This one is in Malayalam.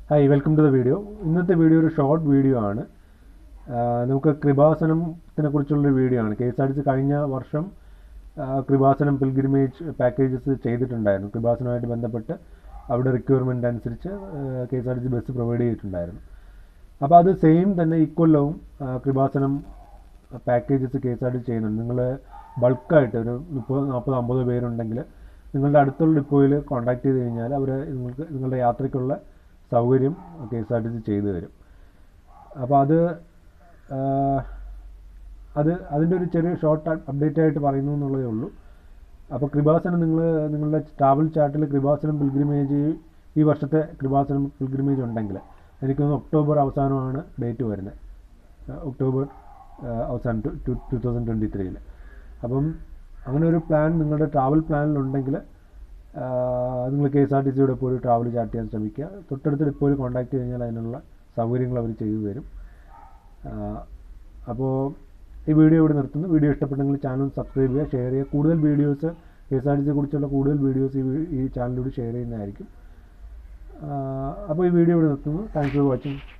hi welcome to the video ഇന്നത്തെ വീഡിയോ ഒരു ഷോർട്ട് വീഡിയോ ആണ് ആ, നമുക്ക് കൃപാസനത്തിനെ കുറിച്ചുള്ളൊരു വീഡിയോ ആണ് K S R T C കഴിഞ്ഞ വർഷം ആ, കൃപാസനം പിൽഗ്രിമേജ് പാക്കേജസ് ചെയ്തിട്ടുണ്ടായിരുന്നു കൃപാസനവുമായിട്ട് ബന്ധപ്പെട്ട് അവിടെ റിക്വയർമെൻ്റ് അനുസരിച്ച് K S R T C bus provide ചെയ്തിട്ടുണ്ടായിരുന്നു അപ്പോൾ അത് സെയിം തന്നെ ഇക്കൊല്ലവും ആ, Kripasanam packages K S R T C ചെയ്യുന്നുണ്ട് നിങ്ങൾ ബൾക്കായിട്ട് ഒരു മുപ്പത് നാൽപ്പത് അമ്പത് പേരുണ്ടെങ്കിൽ നിങ്ങളുടെ അടുത്തുള്ള ഡിപ്പോയിൽ കോൺടാക്ട് ചെയ്ത് കഴിഞ്ഞാൽ അവർ നിങ്ങൾക്ക് നിങ്ങളുടെ യാത്രയ്ക്കുള്ള സൗകര്യം K S R T C ചെയ്തു തരും അപ്പോൾ അത് ആ, അത് അതിൻ്റെ ഒരു ചെറിയ ഷോർട്ട് അപ്ഡേറ്റ് ആയിട്ട് പറയുന്നു എന്നുള്ളതേ ഉള്ളൂ അപ്പോൾ കൃപാസനം നിങ്ങൾ നിങ്ങളുടെ ട്രാവൽ ചാർട്ടിൽ കൃപാസനം പിൽഗ്രിമേജ് ഈ വർഷത്തെ കൃപാസനം പിൽഗ്രിമേജ് ഉണ്ടെങ്കിൽ എനിക്ക് തോന്നുന്നു ഒക്ടോബർ അവസാനമാണ് ഡേറ്റ് വരുന്നത് ഒക്ടോബർ ആ, അവസാനം ടു ടു തൗസൻഡ് ട്വൻറ്റി ത്രീയിൽ അപ്പം അങ്ങനെ ഒരു പ്ലാൻ നിങ്ങളുടെ ട്രാവൽ പ്ലാനിലുണ്ടെങ്കിൽ നിങ്ങൾ കെ എസ് ആർ ടി സിയുടെ പോയി ട്രാവൽ ചാർട്ട് ചെയ്യാൻ ശ്രമിക്കുക തൊട്ടടുത്ത ഡിപ്പോയിൽ കോൺടാക്ട് ചെയ്ത് കഴിഞ്ഞാൽ അതിനുള്ള സൗകര്യങ്ങൾ അവർ ചെയ്തു തരും അപ്പോൾ ഈ വീഡിയോ ഇവിടെ നിർത്തുന്നു വീഡിയോ ഇഷ്ടപ്പെട്ടെങ്കിൽ ചാനൽ സബ്സ്ക്രൈബ് ചെയ്യുക ഷെയർ ചെയ്യുക കൂടുതൽ videos K S R T സിയെ കുറിച്ചുള്ള കൂടുതൽ വീഡിയോസ് ഈ വീ- ഈ ചാനലിലൂടെ ഷെയർ ചെയ്യുന്നതായിരിക്കും അപ്പോൾ ഈ വീഡിയോ ഇവിടെ നിർത്തുന്നു താങ്ക്സ് ഫോർ വാച്ചിങ്